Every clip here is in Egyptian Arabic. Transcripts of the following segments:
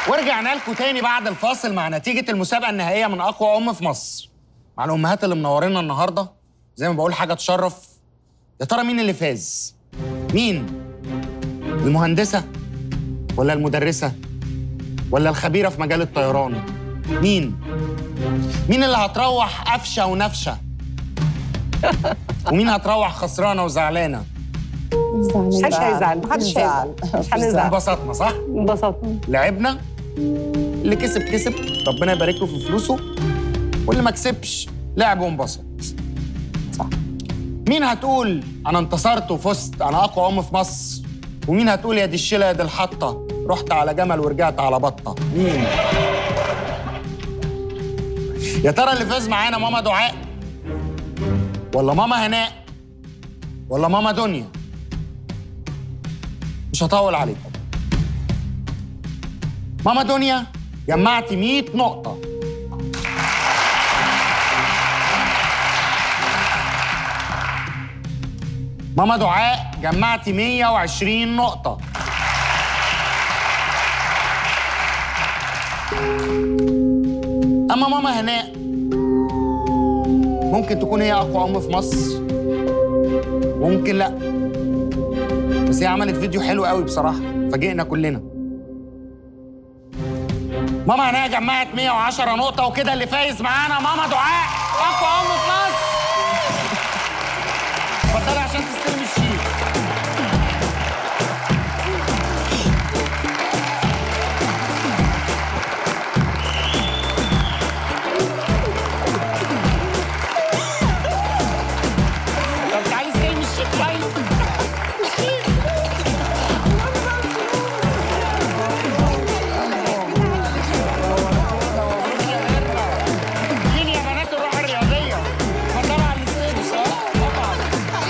ورجعنا لكم تاني بعد الفاصل مع نتيجة المسابقة النهائية من أقوى أم في مصر مع الأمهات اللي منورينا النهاردة زي ما بقول حاجة تشرف يا ترى مين اللي فاز؟ مين؟ المهندسة ولا المدرسة ولا الخبيرة في مجال الطيران؟ مين؟ مين اللي هتروح قفشة ونفشة؟ ومين هتروح خسرانة وزعلانة؟ محدش هيزعل محدش هيزعل مش هنزعل انبسطنا صح؟ انبسطنا لعبنا اللي كسب كسب ربنا يبارك له في فلوسه واللي ما كسبش لعب وانبسط صح مين هتقول انا انتصرت وفزت انا اقوى ام في مصر ومين هتقول يا دي الشيله يا دي الحطه رحت على جمل ورجعت على بطه مين يا ترى اللي فاز معانا ماما دعاء ولا ماما هناء ولا ماما دنيا مش هطول عليكم ماما دنيا جمعتي 100 نقطة ماما دعاء جمعتي 120 نقطة أما ماما هناء ممكن تكون هي أقوى أم في مصر ممكن لأ بس هي عملت فيديو حلو قوي بصراحة فاجئنا كلنا ماما هناء جمعت 110 نقطة وكده اللي فايز معانا ماما دعاء أقوى أم في مصر اتفضلي عشان تستلمي الشيك طب تعالي استلمي الشيك طيب مين يا بنات الروح الرياضية؟ اتفضلوا على الستيج اه طبعا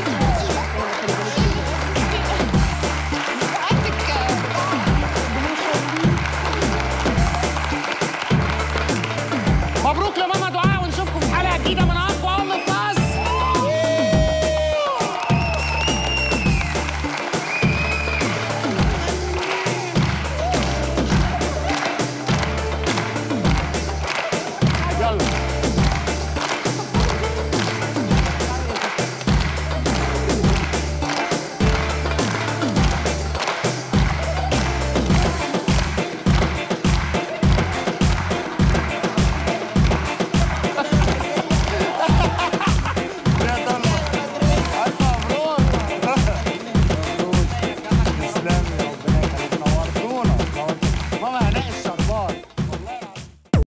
مبروك لماما دعاء ونشوفكم في حلقة جديدة من أقوى أم في مصر يلا يا ضلمة ألف مبروك تسلمي ربنا يخليك نورتونا نورتونا. ماما هناء